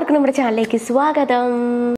എല്ലാവർക്കും നമ്മുടെ ചാനലിലേക്ക് സ്വാഗതം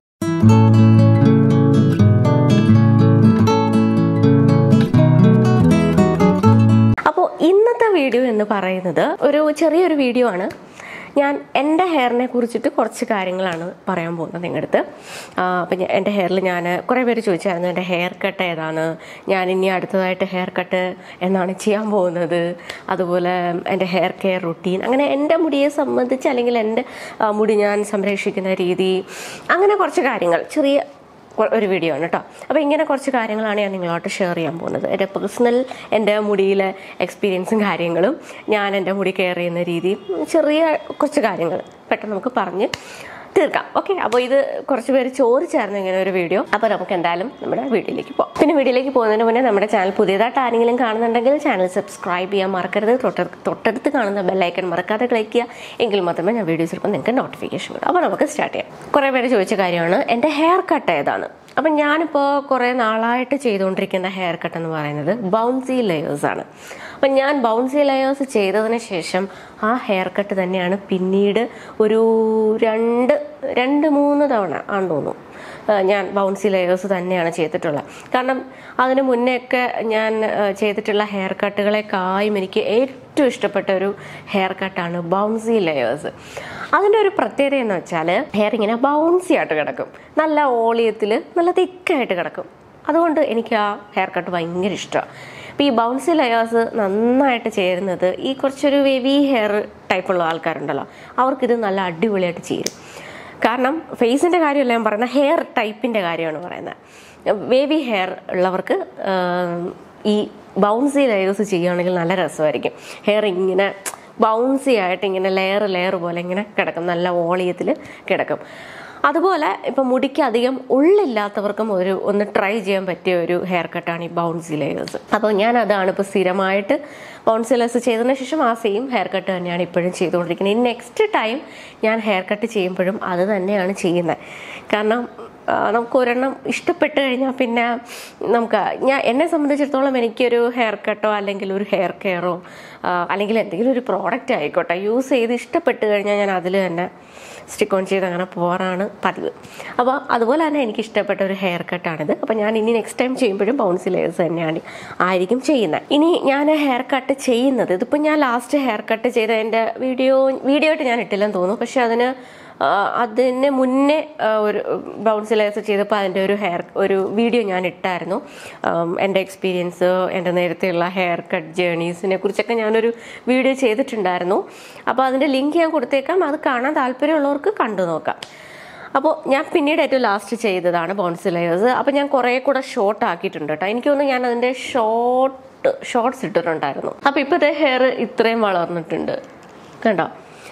അപ്പോൾ ഇന്നത്തെ വീഡിയോ എന്ന് പറയുന്നത് ഒരു ചെറിയൊരു വീഡിയോ ആണ് ഞാൻ എൻ്റെ ഹെയറിനെ കുറിച്ചിട്ട് കുറച്ച് കാര്യങ്ങളാണ് പറയാൻ പോകുന്നത് നിങ്ങളുടെ അടുത്ത് അപ്പം എൻ്റെ ഹെയറിൽ ഞാൻ കുറേ പേര് ചോദിച്ചായിരുന്നു എൻ്റെ ഹെയർ കട്ട് ഏതാണ് ഞാൻ ഇനി അടുത്തതായിട്ട് ഹെയർ കട്ട് എന്നാണ് ചെയ്യാൻ പോകുന്നത് അതുപോലെ എൻ്റെ ഹെയർ കെയർ റുട്ടീൻ അങ്ങനെ എൻ്റെ മുടിയെ സംബന്ധിച്ച് അല്ലെങ്കിൽ എൻ്റെ ആ, മുടി ഞാൻ സംരക്ഷിക്കുന്ന രീതി അങ്ങനെ കുറച്ച് കാര്യങ്ങൾ ചെറിയ കൊ- ഒരു വീഡിയോ ആണ് കേട്ടോ അപ്പോൾ ഇങ്ങനെ കുറച്ച് കാര്യങ്ങളാണ് ഞാൻ നിങ്ങളോട്ട് ഷെയർ ചെയ്യാൻ പോകുന്നത് എൻ്റെ പേഴ്സണൽ എൻ്റെ മുടിയിലെ എക്സ്പീരിയൻസും കാര്യങ്ങളും ഞാൻ എൻ്റെ മുടി കെയർ ചെയ്യുന്ന രീതിയും ചെറിയ കുറച്ച് കാര്യങ്ങൾ പെട്ടെന്ന് നമുക്ക് പറഞ്ഞ് തീർക്കാം ഓക്കെ അപ്പോൾ ഇത് കുറച്ച് പേര് ചോദിച്ചായിരുന്നു ഇങ്ങനെ ഒരു വീഡിയോ അപ്പോൾ നമുക്ക് എന്തായാലും നമ്മുടെ വീഡിയോയിലേക്ക് പോകാം പിന്നെ വീഡിയോയിലേക്ക് പോകുന്നതിന് മുന്നേ നമ്മുടെ ചാനൽ പുതിയതായിട്ട് ആരെങ്കിലും കാണുന്നുണ്ടെങ്കിൽ ചാനൽ സബ്സ്ക്രൈബ് ചെയ്യാൻ മറക്കരുത് തൊട്ട- തൊട്ടടുത്ത് കാണുന്ന ബെല്ലൈക്കൺ മറക്കാതെ ക്ലിക്ക് ചെയ്യുക എങ്കിൽ മാത്രമേ ഞാൻ വീഡിയോസ് ചിലപ്പോൾ നിങ്ങൾക്ക് നോട്ടിഫിക്കേഷൻ വരും അപ്പോൾ നമുക്ക് സ്റ്റാർട്ട് ചെയ്യാം കുറേ പേര് ചോദിച്ച കാര്യമാണ് എൻ്റെ ഹെയർ കട്ട് ഏതാണ് അപ്പം ഞാനിപ്പോൾ കുറേ നാളായിട്ട് ചെയ്തുകൊണ്ടിരിക്കുന്ന ഹെയർ കട്ട് എന്ന് പറയുന്നത് ബൗൺസി ലെയേഴ്സ് ആണ് അപ്പം ഞാൻ ബൗൺസി ലെയേഴ്സ് ചെയ്തതിന് ശേഷം ആ ഹെയർ കട്ട് തന്നെയാണ് പിന്നീട് ഒരു രണ്ട് രണ്ട് മൂന്ന് തവണ ആണെന്ന് തോന്നുന്നു ആ, ഞാൻ ബൗൺസി ലെയേഴ്സ് തന്നെയാണ് ചെയ്തിട്ടുള്ളത് കാരണം അതിന് മുന്നേ ഒക്കെ ഞാൻ ആ, ചെയ്തിട്ടുള്ള ഹെയർ കട്ടുകളെക്കായും എനിക്ക് ഏറ്റവും ഇഷ്ടപ്പെട്ട ഒരു ഹെയർ കട്ടാണ് ബൗൺസി ലെയേഴ്സ് അതിൻ്റെ ഒരു പ്രത്യേകത എന്ന് വെച്ചാൽ ഹെയർ ഇങ്ങനെ ബൗൺസി ആയിട്ട് കിടക്കും നല്ല ഓളിയത്തിൽ നല്ല തിക്കായിട്ട് കിടക്കും അതുകൊണ്ട് എനിക്ക് ആ ഹെയർ കട്ട് ഭയങ്കര ഇഷ്ടമാണ് അപ്പോൾ ഈ ബൗൺസി ലെയേഴ്സ് നന്നായിട്ട് ചേരുന്നത് ഈ കുറച്ചൊരു വേവി ഹെയർ ടൈപ്പുള്ള ആൾക്കാരുണ്ടല്ലോ അവർക്കിത് നല്ല അടിപൊളിയായിട്ട് ചേരും കാരണം ഫേസിൻ്റെ കാര്യമല്ല ഞാൻ പറയുന്നത് ഹെയർ ടൈപ്പിൻ്റെ കാര്യമാണ് പറയുന്നത് വേവി ഹെയർ ഉള്ളവർക്ക് ആം, ഈ ബൗൺസി ലെയേഴ്സ് ചെയ്യുകയാണെങ്കിൽ നല്ല രസമായിരിക്കും ഹെയർ ഇങ്ങനെ ബൗൺസി ആയിട്ട് ഇങ്ങനെ ലെയർ ലെയർ പോലെ ഇങ്ങനെ കിടക്കും നല്ല ഓളിയത്തിൽ കിടക്കും അതുപോലെ ഇപ്പം മുടിക്ക് അധികം ഉള്ളില്ലാത്തവർക്കും ഒരു ഒന്ന് ട്രൈ ചെയ്യാൻ പറ്റിയ ഒരു ഹെയർ കട്ടാണ് ഈ ബൗൺസി ലെയേഴ്സ് അപ്പോൾ ഞാൻ അതാണ് ഇപ്പോൾ സ്ഥിരമായിട്ട് ബൗൺസി ലെയേഴ്സ് ചെയ്തതിന് ശേഷം ആ സെയിം ഹെയർ കട്ട് തന്നെയാണ് ഇപ്പോഴും ചെയ്തുകൊണ്ടിരിക്കുന്നത് ഇനി നെക്സ്റ്റ് ടൈം ഞാൻ ഹെയർ കട്ട് ചെയ്യുമ്പോഴും അത് തന്നെയാണ് ചെയ്യുന്നത് കാരണം ആ, നമുക്ക് ഒരെണ്ണം ഇഷ്ടപ്പെട്ട് കഴിഞ്ഞാൽ പിന്നെ നമുക്ക് ഞാൻ എന്നെ സംബന്ധിച്ചിടത്തോളം എനിക്കൊരു ഹെയർ കട്ടോ അല്ലെങ്കിൽ ഒരു ഹെയർ കെയറോ അല്ലെങ്കിൽ എന്തെങ്കിലും ഒരു പ്രോഡക്റ്റ് ആയിക്കോട്ടെ യൂസ് ചെയ്ത് ഇഷ്ടപ്പെട്ട് കഴിഞ്ഞാൽ ഞാൻ അതിൽ തന്നെ സ്റ്റിക്ക് ഓൺ ചെയ്ത് അങ്ങനെ പോകാറാണ് പതിവ് അപ്പോൾ അതുപോലെ തന്നെ എനിക്ക് ഇഷ്ടപ്പെട്ട ഒരു ഹെയർ കട്ടാണിത് അപ്പോൾ ഞാൻ ഇനി നെക്സ്റ്റ് ടൈം ചെയ്യുമ്പോഴും ബൗൺസി ലെയേഴ്സ് തന്നെയാണ് ആയിരിക്കും ചെയ്യുന്നത് ഇനി ഞാൻ ഹെയർ കട്ട് ചെയ്യുന്നത് ഇതിപ്പോൾ ഞാൻ ലാസ്റ്റ് ഹെയർ കട്ട് ചെയ്ത എൻ്റെ വീഡിയോ വീഡിയോ ആയിട്ട് ഞാൻ ഇട്ടില്ലെന്ന് തോന്നുന്നു പക്ഷേ അതിന് ആ, അതിന് മുന്നേ ആ, ഒരു ബൗൺസി ലെയേഴ്സ് ചെയ്തപ്പോൾ അതിൻ്റെ ഒരു ഹെയർ ഒരു വീഡിയോ ഞാൻ ഇട്ടായിരുന്നു ആം, എൻ്റെ എക്സ്പീരിയൻസ് എൻ്റെ നേരത്തെയുള്ള ഹെയർ കട്ട് ജേണീസിനെ കുറിച്ചൊക്കെ ഞാനൊരു വീഡിയോ ചെയ്തിട്ടുണ്ടായിരുന്നു അപ്പോൾ അതിൻ്റെ ലിങ്ക് ഞാൻ കൊടുത്തേക്കാം അത് കാണാൻ താല്പര്യമുള്ളവർക്ക് കണ്ടു നോക്കാം അപ്പോൾ ഞാൻ പിന്നീട് ഏറ്റവും ലാസ്റ്റ് ചെയ്തതാണ് ബോൺസി ലെയേഴ്സ് അപ്പോൾ ഞാൻ കുറേ കൂടെ ഷോർട്ട് ആക്കിയിട്ടുണ്ട് കേട്ടോ എനിക്ക് തോന്നുന്നു ഞാൻ അതിൻ്റെ ഷോർട്ട് ഷോർട്ട്സ് ഇട്ടിട്ടുണ്ടായിരുന്നു അപ്പോൾ ഇപ്പോഴത്തെ ഹെയർ ഇത്രയും വളർന്നിട്ടുണ്ട് കണ്ടോ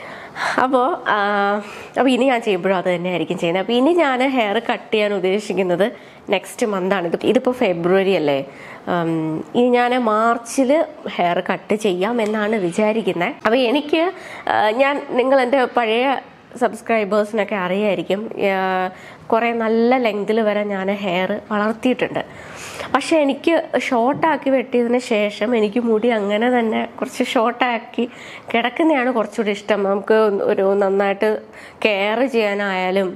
അപ്പോൾ അപ്പോൾ ഇനി ഞാൻ ചെയ്യുമ്പോഴും അത് തന്നെ ആയിരിക്കും ചെയ്യുന്നത് അപ്പോൾ ഇനി ഞാൻ ഹെയർ കട്ട് ചെയ്യാൻ ഉദ്ദേശിക്കുന്നത് നെക്സ്റ്റ് മന്താണ് ഇത് ഇതിപ്പോൾ ഫെബ്രുവരി അല്ലേ ഉം, ഇനി ഞാൻ മാർച്ചിൽ ഹെയർ കട്ട് ചെയ്യാം എന്നാണ് വിചാരിക്കുന്നത് അപ്പോൾ എനിക്ക് ആ, ഞാൻ നിങ്ങൾ എൻ്റെ പഴയ സബ്സ്ക്രൈബേഴ്സിനൊക്കെ അറിയായിരിക്കും കുറേ നല്ല ലെങ്തിൽ വരെ ഞാൻ ഹെയർ വളർത്തിയിട്ടുണ്ട് പക്ഷേ എനിക്ക് ഷോർട്ടാക്കി വെട്ടിയതിന് ശേഷം എനിക്ക് മുടി അങ്ങനെ തന്നെ കുറച്ച് ഷോർട്ടാക്കി കിടക്കുന്നതാണ് കുറച്ചുകൂടി ഇഷ്ടം നമുക്ക് ഒരു നന്നായിട്ട് കെയർ ചെയ്യാനായാലും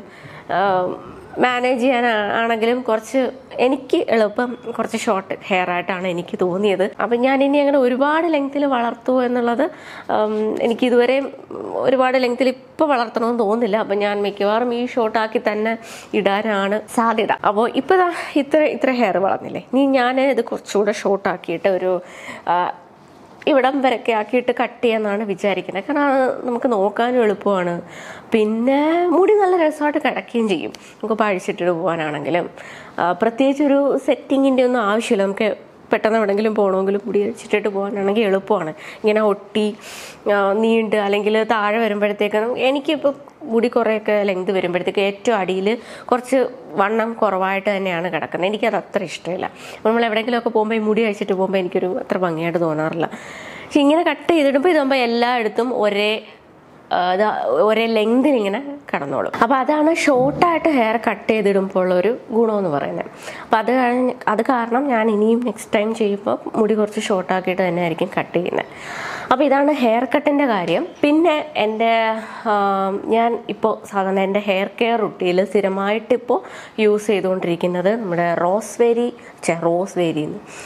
മാനേജ് ചെയ്യാൻ ആണെങ്കിലും കുറച്ച് എനിക്ക് എളുപ്പം കുറച്ച് ഷോർട്ട് ഹെയർ ആയിട്ടാണ് എനിക്ക് തോന്നിയത് അപ്പം ഞാൻ ഇനി അങ്ങനെ ഒരുപാട് ലെങ്ത്തിൽ വളർത്തുമോ എന്നുള്ളത് ഉം, എനിക്ക് ഇതുവരെ ഒരുപാട് ലെങ്ത്തിൽ ഇപ്പോൾ വളർത്തണമെന്ന് തോന്നുന്നില്ല അപ്പം ഞാൻ മിക്കവാറും ഈ ഷോർട്ടാക്കി തന്നെ ഇടാനാണ് സാധ്യത അപ്പോൾ ഇപ്പോൾ ദാ ഇത്ര ഇത്ര ഹെയർ വളർന്നില്ലേ ഇനി ഞാൻ ഇത് കുറച്ചുകൂടെ ഷോർട്ടാക്കിയിട്ട് ഒരു ആ, ഇവിടം വരൊക്കെ ആക്കിയിട്ട് കട്ട് ചെയ്യാന്നാണ് വിചാരിക്കുന്നത് കാരണം അത് നമുക്ക് നോക്കാനും എളുപ്പമാണ് പിന്നെ മുടി നല്ല രസമായിട്ട് കിടക്കുകയും ചെയ്യും നമുക്ക് പഴിച്ചിട്ടിട്ട് പോകാനാണെങ്കിലും ആ, പ്രത്യേകിച്ച് ഒരു സെറ്റിങ്ങിൻ്റെ ഒന്നും ആവശ്യമില്ല നമുക്ക് പെട്ടെന്ന് എവിടെയെങ്കിലും പോകണമെങ്കിലും മുടി വെച്ചിട്ടിട്ട് പോകാനാണെങ്കിൽ എളുപ്പമാണ് ഇങ്ങനെ ഒട്ടി ആ, നീണ്ട് അല്ലെങ്കിൽ താഴെ വരുമ്പോഴത്തേക്കും എനിക്കിപ്പോൾ മുടി കുറേയൊക്കെ ലെങ്ത് വരുമ്പോഴത്തേക്ക് ഏറ്റവും അടിയിൽ കുറച്ച് വണ്ണം കുറവായിട്ട് തന്നെയാണ് കിടക്കുന്നത് എനിക്കത് അത്ര ഇഷ്ടമില്ല നമ്മൾ എവിടെയെങ്കിലുമൊക്കെ പോകുമ്പോൾ ഈ മുടി കഴിച്ചിട്ട് പോകുമ്പോൾ എനിക്കൊരു അത്ര ഭംഗിയായിട്ട് തോന്നാറില്ല പക്ഷെ ഇങ്ങനെ കട്ട് ചെയ്തിടുമ്പോൾ ഇതാകുമ്പോൾ എല്ലായിടത്തും ഒരേ ആ, ഇത് ഒരേ ലെങ്തിൽ ഇങ്ങനെ കടന്നോളും അപ്പോൾ അതാണ് ഷോർട്ടായിട്ട് ഹെയർ കട്ട് ചെയ്തിടുമ്പോൾ ഉള്ള ഒരു ഗുണമെന്ന് പറയുന്നത് അപ്പോൾ അത് കഴിഞ്ഞ് അത് കാരണം ഞാൻ ഇനിയും നെക്സ്റ്റ് ടൈം ചെയ്യുമ്പോൾ മുടി കുറച്ച് ഷോർട്ടാക്കിയിട്ട് തന്നെ ആയിരിക്കും കട്ട് ചെയ്യുന്നത് അപ്പോൾ ഇതാണ് ഹെയർ കട്ടിൻ്റെ കാര്യം പിന്നെ എൻ്റെ ആം, ഞാൻ ഇപ്പോൾ സാധാരണ എൻ്റെ ഹെയർ കെയർ റുട്ടീനിൽ സ്ഥിരമായിട്ട് ഇപ്പോൾ യൂസ് ചെയ്തുകൊണ്ടിരിക്കുന്നത് നമ്മുടെ റോസ്വേരി ചെ റോസ്വേരി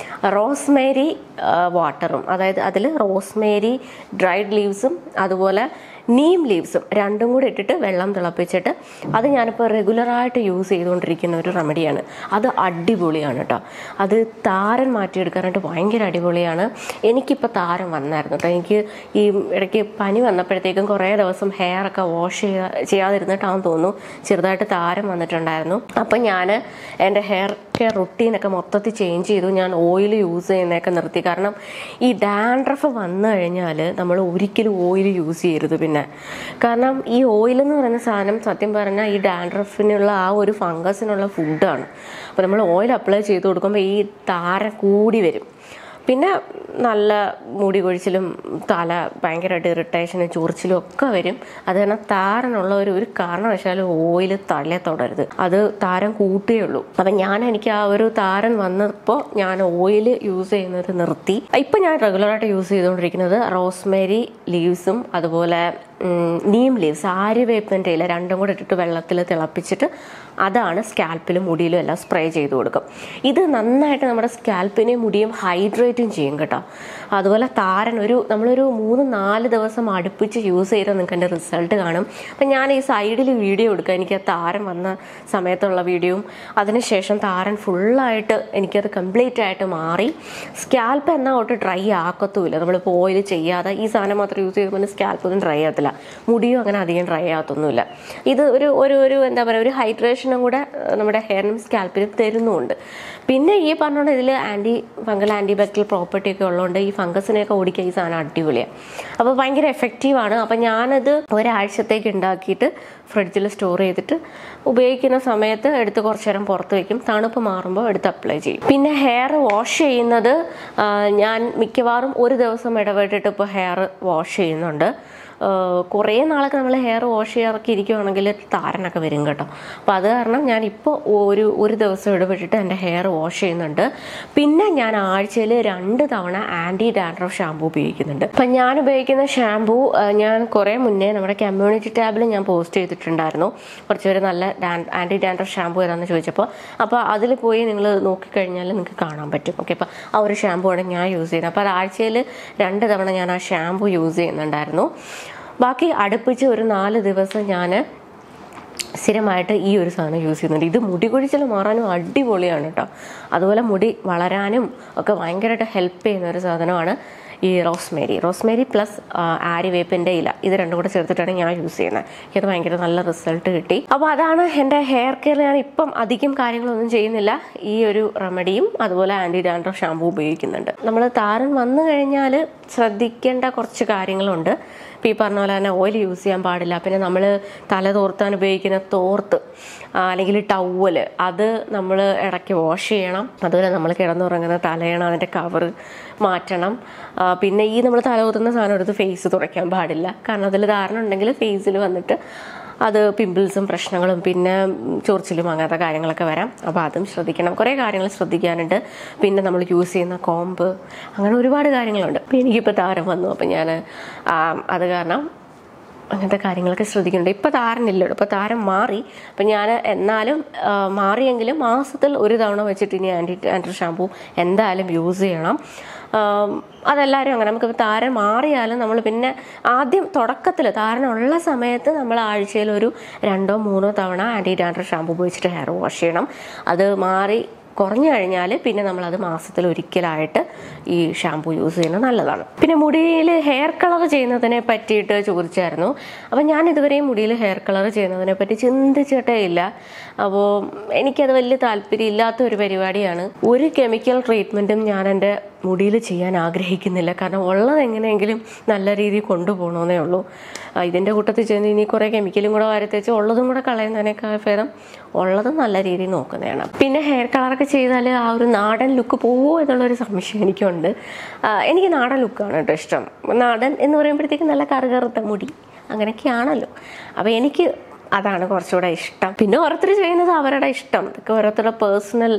റോസ്മേരി വാട്ടറും അതായത് അതിൽ റോസ്മേരി ഡ്രൈഡ് ലീവ്സും അതുപോലെ നീം ലീവ്സും രണ്ടും കൂടി ഇട്ടിട്ട് വെള്ളം തിളപ്പിച്ചിട്ട് അത് ഞാനിപ്പോൾ റെഗുലറായിട്ട് യൂസ് ചെയ്തുകൊണ്ടിരിക്കുന്ന ഒരു റെമഡിയാണ് അത് അടിപൊളിയാണ് കേട്ടോ അത് താരൻ മാറ്റിയെടുക്കാനായിട്ട് ഭയങ്കര അടിപൊളിയാണ് എനിക്കിപ്പോൾ താരൻ വന്നായിരുന്നു കേട്ടോ എനിക്ക് ഈ ഇടയ്ക്ക് പനി വന്നപ്പോഴത്തേക്കും കുറേ ദിവസം ഹെയർ ഒക്കെ വാഷ് ചെയ്യാ ചെയ്യാതിരുന്നിട്ടാണെന്ന് തോന്നുന്നു ചെറുതായിട്ട് താരം വന്നിട്ടുണ്ടായിരുന്നു അപ്പം ഞാൻ എൻ്റെ ഹെയർ കെയർ റുട്ടീനൊക്കെ മൊത്തത്തിൽ ചേഞ്ച് ചെയ്തു ഞാൻ ഓയിൽ യൂസ് ചെയ്യുന്നതൊക്കെ നിർത്തി കാരണം ഈ ഡാൻഡ്രഫ് വന്നു കഴിഞ്ഞാൽ നമ്മൾ ഒരിക്കലും ഓയിൽ യൂസ് ചെയ്യരുത് പിന്നെ കാരണം ഈ ഓയിൽ എന്ന് പറയുന്ന സാധനം സത്യം പറഞ്ഞാൽ ഈ ഡാൻഡ്രഫിനുള്ള ആ ഒരു ഫംഗസിനുള്ള ഫുഡാണ് അപ്പോൾ നമ്മൾ ഓയിൽ അപ്ലൈ ചെയ്ത് കൊടുക്കുമ്പോൾ ഈ താര കൂടി വരും പിന്നെ നല്ല മുടി കൊഴിച്ചിലും തല ഭയങ്കരമായിട്ട് ഇറിറ്റേഷനും ചൊറിച്ചിലും ഒക്കെ വരും അത് കാരണം താരനുള്ള ഒരു ഒരു കാരണവശാലും ഓയിൽ തലയെ തൊടരുത് അത് താരം കൂട്ടുകയുള്ളൂ അപ്പം ഞാൻ എനിക്ക് ആ ഒരു താരൻ വന്നപ്പോൾ ഞാൻ ഓയിൽ യൂസ് ചെയ്യുന്നത് നിർത്തി ഇപ്പം ഞാൻ റെഗുലറായിട്ട് യൂസ് ചെയ്തുകൊണ്ടിരിക്കുന്നത് റോസ്മേരി ലീവ്സും അതുപോലെ ഉം, നീം ലീവ്സ് ആര്യവേപ്പിൻ്റെ ഇല രണ്ടും കൂടെ ഇട്ടിട്ട് വെള്ളത്തിൽ തിളപ്പിച്ചിട്ട് അതാണ് സ്കാൽപ്പിലും മുടിയിലും എല്ലാം സ്പ്രേ ചെയ്ത് കൊടുക്കും ഇത് നന്നായിട്ട് നമ്മുടെ സ്കാൽപ്പിനെയും മുടിയും ഹൈഡ്രേറ്റും ചെയ്യും കേട്ടോ അതുപോലെ താരൻ ഒരു നമ്മളൊരു മൂന്ന് നാല് ദിവസം അടുപ്പിച്ച് യൂസ് ചെയ്താൽ നിങ്ങൾക്ക് എൻ്റെ റിസൾട്ട് കാണും അപ്പം ഞാൻ ഈ സൈഡിൽ വീഡിയോ എടുക്കുക എനിക്ക് ആ താരൻ വന്ന സമയത്തുള്ള വീഡിയോയും അതിനുശേഷം താരൻ ഫുള്ളായിട്ട് എനിക്കത് കംപ്ലീറ്റ് ആയിട്ട് മാറി സ്കാൽപ്പ് എന്നാൽ ഒട്ട് ഡ്രൈ ആക്കത്തുമില്ല നമ്മളിപ്പോൾ ഓയിൽ ചെയ്യാതെ ഈ സാധനം മാത്രം യൂസ് ചെയ്യുമ്പോൾ സ്കാൽപ്പ് ഒന്നും ഡ്രൈ ആകത്തില്ല മുടിയും അങ്ങനെ അധികം ഡ്രൈ ആകത്തൊന്നുമില്ല ഇത് ഒരു ഒരു ഒരു എന്താ പറയുക ഒരു ഹൈഡ്രേഷനും കൂടെ ഏഹ്, നമ്മുടെ ഹെയറിനും സ്കാൽപ്പിനും തരുന്നുമുണ്ട് പിന്നെ ഈ പറഞ്ഞോണ്ട് ഇതിൽ anti fungal anti bacterial property ഒക്കെ ഉള്ളതുകൊണ്ട് ഈ ഫംഗസിനെയൊക്കെ ഓടിക്കാൻ ഈ സാധനം അടിപൊളിയാണ് അപ്പോൾ ഭയങ്കര എഫക്റ്റീവാണ് അപ്പോൾ ഞാനത് ഒരാഴ്ചത്തേക്ക് ഉണ്ടാക്കിയിട്ട് ഫ്രിഡ്ജിൽ സ്റ്റോർ ചെയ്തിട്ട് ഉപയോഗിക്കുന്ന സമയത്ത് എടുത്ത് കുറച്ച് നേരം പുറത്ത് വയ്ക്കും തണുപ്പ് മാറുമ്പോൾ എടുത്ത് അപ്ലൈ ചെയ്യും പിന്നെ ഹെയർ വാഷ് ചെയ്യുന്നത് ആ, ഞാൻ മിക്കവാറും ഒരു ദിവസം ഇടപെട്ടിട്ട് ഇപ്പോൾ ഹെയർ വാഷ് ചെയ്യുന്നുണ്ട് ആഹ് കുറേ നാളൊക്കെ നമ്മൾ ഹെയർ വാഷ് ചെയ്യാറൊക്കെ ഇരിക്കുവാണെങ്കിൽ താരനൊക്കെ വരും കേട്ടോ അപ്പോൾ അത് കാരണം ഞാൻ ഇപ്പോൾ ഒരു ഒരു ദിവസം ഇടപെട്ടിട്ട് എൻ്റെ ഹെയർ വാഷ് ചെയ്യുന്നുണ്ട് പിന്നെ ഞാൻ ആഴ്ചയിൽ രണ്ട് തവണ ആൻറ്റി ഡാൻഡ്രഫ് ഷാമ്പൂ ഉപയോഗിക്കുന്നുണ്ട് അപ്പം ഞാൻ ഉപയോഗിക്കുന്ന ഷാമ്പൂ ഞാൻ കുറേ മുന്നേ നമ്മുടെ കമ്മ്യൂണിറ്റി ടാബിൽ ഞാൻ പോസ്റ്റ് ചെയ്തിട്ടുണ്ടായിരുന്നു കുറച്ച് പേര് നല്ല ആൻറ്റി ഡാൻഡ്രഫ് ഷാമ്പൂ ഏതാണെന്ന് ചോദിച്ചപ്പോൾ അപ്പോൾ അതിൽ പോയി നിങ്ങൾ നോക്കിക്കഴിഞ്ഞാൽ നിങ്ങൾക്ക് കാണാൻ പറ്റും ഓക്കെ അപ്പോൾ ആ ഒരു ഷാമ്പൂ ആണ് ഞാൻ യൂസ് ചെയ്യുന്നത് അപ്പോൾ അത് ആഴ്ചയിൽ രണ്ട് തവണ ഞാൻ ആ ഷാമ്പൂ യൂസ് ചെയ്യുന്നുണ്ടായിരുന്നു ബാക്കി അടുപ്പിച്ച് ഒരു നാല് ദിവസം ഞാൻ സ്ഥിരമായിട്ട് ഈ ഒരു സാധനം യൂസ് ചെയ്യുന്നുണ്ട് ഇത് മുടി കൊഴിച്ചിൽ മാറാനും അടിപൊളിയാണ് കേട്ടോ അതുപോലെ മുടി വളരാനും ഒക്കെ ഭയങ്കരമായിട്ട് ഹെൽപ്പ് ചെയ്യുന്ന ഒരു സാധനമാണ് ഈ റോസ്മേരി റോസ്മേരി പ്ലസ് ആര്യവേപ്പിൻ്റെ ഇല ഇത് രണ്ടും കൂടെ ചേർത്തിട്ടാണ് ഞാൻ യൂസ് ചെയ്യുന്നത് എനിക്കത് ഭയങ്കര നല്ല റിസൾട്ട് കിട്ടി അപ്പോൾ അതാണ് എൻ്റെ ഹെയർ കെയർ ഞാൻ ഇപ്പം അധികം കാര്യങ്ങളൊന്നും ചെയ്യുന്നില്ല ഈ ഒരു റെമഡിയും അതുപോലെ ആൻറ്റി ഡാൻഡ്രഫ് ഷാമ്പൂ ഉപയോഗിക്കുന്നുണ്ട് നമ്മൾ താരൻ വന്നു കഴിഞ്ഞാൽ ശ്രദ്ധിക്കേണ്ട കുറച്ച് കാര്യങ്ങളുണ്ട് ഇപ്പം ഈ പറഞ്ഞ പോലെ തന്നെ ഓയിൽ യൂസ് ചെയ്യാൻ പാടില്ല പിന്നെ നമ്മൾ തല തോർത്താൻ ഉപയോഗിക്കുന്ന തോർത്ത് ആ, അല്ലെങ്കിൽ ടവല് അത് നമ്മൾ ഇടയ്ക്ക് വാഷ് ചെയ്യണം അതുപോലെ നമ്മൾ കിടന്നുറങ്ങുന്ന തലയണം അതിൻ്റെ കവർ മാറ്റണം ആ, പിന്നെ ഈ നമ്മൾ തല തോർത്തുന്ന സാധനം എടുത്ത് ഫേസ് തുറയ്ക്കാൻ പാടില്ല കാരണം അതിൽ ധാരണ ഉണ്ടെങ്കിൽ ഫേസിൽ വന്നിട്ട് അത് പിമ്പിൾസും പ്രശ്നങ്ങളും പിന്നെ ചൊറിച്ചിലും അങ്ങനത്തെ കാര്യങ്ങളൊക്കെ വരാം അപ്പോൾ അതും ശ്രദ്ധിക്കണം കുറേ കാര്യങ്ങൾ ശ്രദ്ധിക്കാനുണ്ട് പിന്നെ നമ്മൾ യൂസ് ചെയ്യുന്ന കോമ്പ് അങ്ങനെ ഒരുപാട് കാര്യങ്ങളുണ്ട് അപ്പോൾ എനിക്കിപ്പോൾ താരം വന്നു അപ്പോൾ ഞാൻ അത് കാരണം അങ്ങനത്തെ കാര്യങ്ങളൊക്കെ ശ്രദ്ധിക്കുന്നുണ്ട് ഇപ്പോൾ താരനില്ല ഇപ്പോൾ താരം മാറി അപ്പം ഞാൻ എന്നാലും ആ, മാറിയെങ്കിലും മാസത്തിൽ ഒരു തവണ വെച്ചിട്ട് ഇനി ആൻറ്റി ആൻറ്റി ഷാമ്പൂ എന്തായാലും യൂസ് ചെയ്യണം ആം, അതെല്ലാവരും അങ്ങനെ നമുക്ക് താരൻ മാറിയാലും നമ്മൾ പിന്നെ ആദ്യം തുടക്കത്തിൽ താരനുള്ള സമയത്ത് നമ്മൾ ആഴ്ചയിൽ ഒരു രണ്ടോ മൂന്നോ തവണ ആൻറ്റി ഡാൻഡ്രഫ് ഷാമ്പൂ ഉപയോഗിച്ചിട്ട് ഹെയർ വാഷ് ചെയ്യണം അത് മാറി കുറഞ്ഞു കഴിഞ്ഞാൽ പിന്നെ നമ്മളത് മാസത്തിൽ ഒരിക്കലായിട്ട് ഈ ഷാമ്പൂ യൂസ് ചെയ്യുന്നത് നല്ലതാണ് പിന്നെ മുടിയിൽ ഹെയർ കളർ ചെയ്യുന്നതിനെ പറ്റിയിട്ട് ചോദിച്ചായിരുന്നു അപ്പോൾ ഞാൻ ഇതുവരെയും മുടിയിൽ ഹെയർ കളർ ചെയ്യുന്നതിനെ പറ്റി ചിന്തിച്ചിട്ടേ ഇല്ല അപ്പോൾ എനിക്കത് വലിയ താല്പര്യം ഇല്ലാത്ത ഒരു പരിപാടിയാണ് ഒരു കെമിക്കൽ ട്രീറ്റ്മെൻറ്റും ഞാൻ എൻ്റെ മുടിയിൽ ചെയ്യാൻ ആഗ്രഹിക്കുന്നില്ല കാരണം ഉള്ളത് എങ്ങനെയെങ്കിലും നല്ല രീതിയിൽ കൊണ്ടുപോകണമെന്നേ ഉള്ളൂ ആ, ഇതിൻ്റെ കൂട്ടത്തിൽ ചെന്ന് ഇനി കുറേ കെമിക്കലും കൂടെ വരത്തേച്ച് ഉള്ളതും കൂടെ കളയുന്നതിനേക്കാൾ ഭേദം ഉള്ളത് നല്ല രീതിയിൽ നോക്കുന്നതാണ് പിന്നെ ഹെയർ കളറൊക്കെ ചെയ്താൽ ആ ഒരു നാടൻ ലുക്ക് പോവോ എന്നുള്ളൊരു സംശയം എനിക്കുണ്ട് ആ, എനിക്ക് നാടൻ ലുക്കാണ് കേട്ടോ ഇഷ്ടം നാടൻ എന്ന് പറയുമ്പോഴത്തേക്ക് നല്ല കറുകറുത്ത മുടി അങ്ങനെയൊക്കെയാണല്ലോ അപ്പോൾ എനിക്ക് അതാണ് കുറച്ചുകൂടെ ഇഷ്ടം പിന്നെ ഓരോരുത്തർ ചെയ്യുന്നത് അവരുടെ ഇഷ്ടം ഇതൊക്കെ ഓരോരുത്തരുടെ പേഴ്സണൽ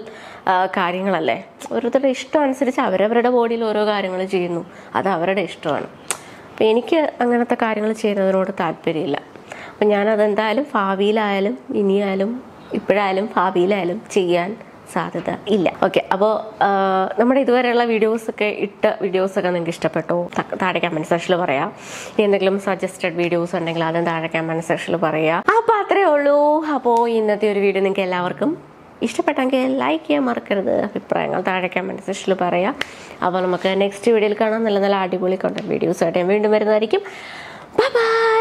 കാര്യങ്ങളല്ലേ ഓരോരുത്തരുടെ ഇഷ്ടം അനുസരിച്ച് അവരവരുടെ ബോഡിയിൽ ഓരോ കാര്യങ്ങൾ ചെയ്യുന്നു അത് അവരുടെ ഇഷ്ടമാണ് അപ്പം എനിക്ക് അങ്ങനത്തെ കാര്യങ്ങൾ ചെയ്യുന്നതിനോട് താല്പര്യമില്ല അപ്പം ഞാനതെന്തായാലും ഭാവിയിലായാലും ഇനിയായാലും ഇപ്പോഴായാലും ഭാവിയിലായാലും ചെയ്യാൻ സാധ്യത ഇല്ല ഓക്കെ അപ്പോൾ നമ്മുടെ ഇതുവരെയുള്ള വീഡിയോസൊക്കെ ഇട്ട വീഡിയോസൊക്കെ നിങ്ങൾക്ക് ഇഷ്ടപ്പെട്ടോ ത- താഴെ കമൻറ്റ് സെക്ഷനിൽ പറയാം ഇനി എന്തെങ്കിലും സജസ്റ്റഡ് വീഡിയോസ് ഉണ്ടെങ്കിൽ അതും താഴെ കമൻറ്റ് സെക്ഷനിൽ പറയാം അപ്പോൾ അത്രേ ഉള്ളൂ അപ്പോൾ ഇന്നത്തെ ഒരു വീഡിയോ നിങ്ങൾക്ക് എല്ലാവർക്കും ഇഷ്ടപ്പെട്ടെങ്കിൽ ലൈക്ക് ചെയ്യാൻ മറക്കരുത് അഭിപ്രായങ്ങൾ താഴെ കമൻറ്റ് സെക്ഷനിൽ പറയാം അപ്പോൾ നമുക്ക് നെക്സ്റ്റ് വീഡിയോയിൽ കാണാം നല്ല നല്ല അടിപൊളി കണ്ടന്റ് വീഡിയോസ് ആയിട്ട് ഞാൻ വീണ്ടും വരുന്നതായിരിക്കും ബൈ